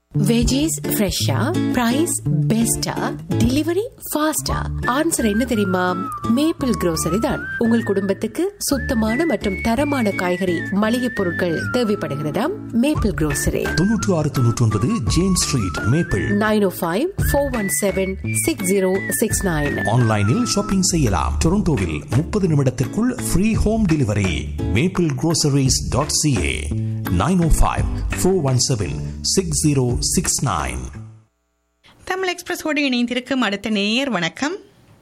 Veggies ஃப்ரெஷ்ஷா price பெஸ்டா delivery ஃபாஸ்டா ஆன்சர் என்ன தெரியுமா மேப்பிள் grocery தான் உங்கள் குடும்பத்துக்கு சுத்தமான மற்றும் தரமான காய்கறி மளிகை பொருட்கள் தேவைப்படுகிறதாம் மேப்பிள் grocery தொன்னூற்று ஆறு தொன்னூற்றி ஒன்பது James street maple nine O five four one seven six zero six nine ஆன்லைனில் ஷாப்பிங் செய்யலாம் டொரண்டோவில் முப்பது நிமிடத்திற்குள் free home delivery maple groceries.ca dot CA nine O five four one seven six zero six nine Tamil எக்ஸ்பிரஸோடு இணைந்திருக்கும் அடுத்த நேயர் வணக்கம்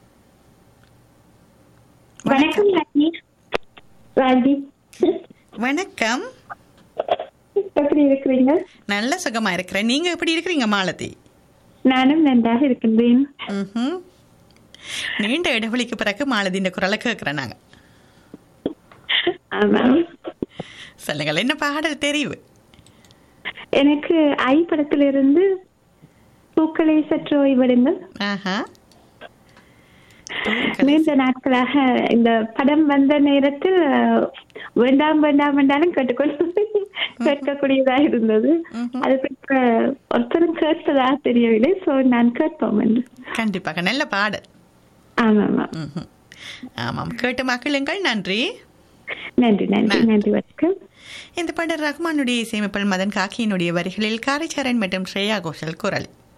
வணக்கம் ராணி ராஜி வணக்கம் எப்படி இருக்கிறீங்க நல்ல சுகமா இருக்கிறேன் நீங்க எப்படி இருக்கிறீங்க மாலதி நானும் நன்றாக இருக்கின்றேன் ம்ஹும். நீண்ட இடைவெளிக்கு பிறகு மாலதி இந்த குரலை கேட்கிறேன் நாங்க ஆமாம் சொல்லுங்கள் என்ன பாடல் தெரிவு எனக்கு ஐ படத்திலிருந்து பூக்களை சற்று ஓய்வெடுங்கள் ஆஹா நீண்ட நாட்களாக இந்த படம் வந்த நேரத்தில் அஹ், வேண்டாம் வேண்டாம் வேண்டாலும் கேட்டுக்கொண்டு கேட்கக்கூடியதா இருந்தது அது பிறகு ஒருத்தரும் கேட்பதாக தெரியவில்லை சோ நான் கேட்போம் என்று கண்டிப்பாக நல்ல பாடல் ஆமாம் ஆமாம் ம்ஹும். ஆமாம் கேட்டு மகிழுங்கள் நன்றி நன்றி நன்றி நன்றி வணக்கம் இந்த பாடல் ரஹ்மானுடைய இசையமைப்பில் மதன் காக்கியினுடைய வரிகளில் காரைச்சரன் மற்றும் ஸ்ரேயா கோஷல் குரல்